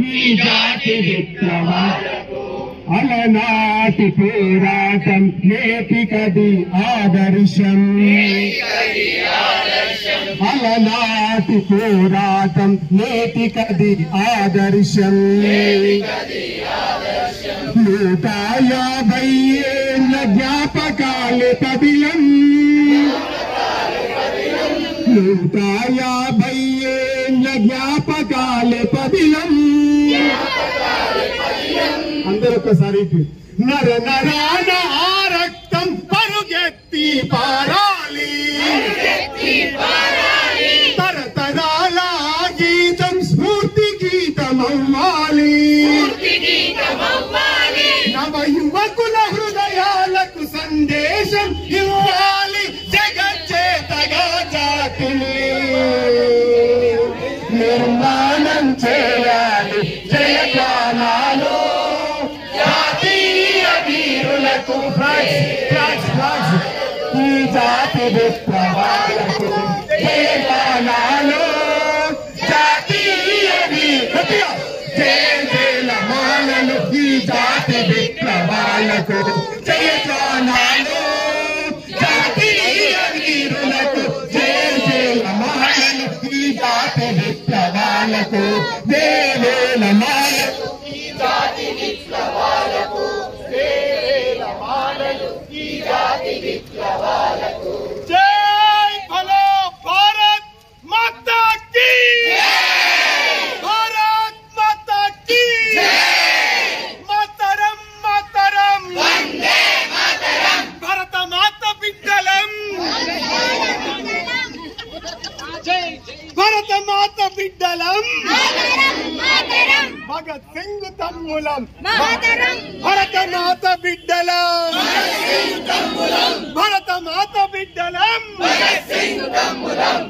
ఈ జాతి విప్లవాలకు అలనాటి పోరాటం నేటికది ఆదర్శం అలనాటి పోరాటం నేటికది ఆదర్శం నూట యాభై ఏళ్ళ జ్ఞాపకాలు పదిలం నూట యాభై ఏళ్ళ జ్ఞాపకాలు పదిలం అందరూ ఒక్కసారి ఇటు. నర నరాన ఆ రక్తం పరుగెత్తి పారాలి తరతరాల ఆ గీతం స్ఫూర్తి గీతమవ్వాలి నవ యువకుల హృదయాలకు సందేశం ఇవ్వాలి జగచ్చేతగా జాతిని నిర్మాణం చేయాలి జయగానాలు జాతీయ వీరులకు ఫ్లాగ్స్, ఫ్లాగ్స్, ఫ్లాగ్స్. ఈ జాతి విప్లవాలకు జయగానాలు జాతీయ వీరులకు జయ జయల మాలలు ఈ జాతి విప్లవాలకు జయగానాలు జాతీయ వీరులకు జయ జయల మాలలు ఈ జాతి విప్లవాలకు దేవేల మాలకు జై భలో భారత్ మాతా కీ భారత్ మాతా కీ మాతరం మాతరం భరత మాత బిడ్డలం భరత మాత బిడ్డలం భగత్ సింగ్ తమ్ములం భరత మాత బిడ్డలం భరత మాత బిడ్డలం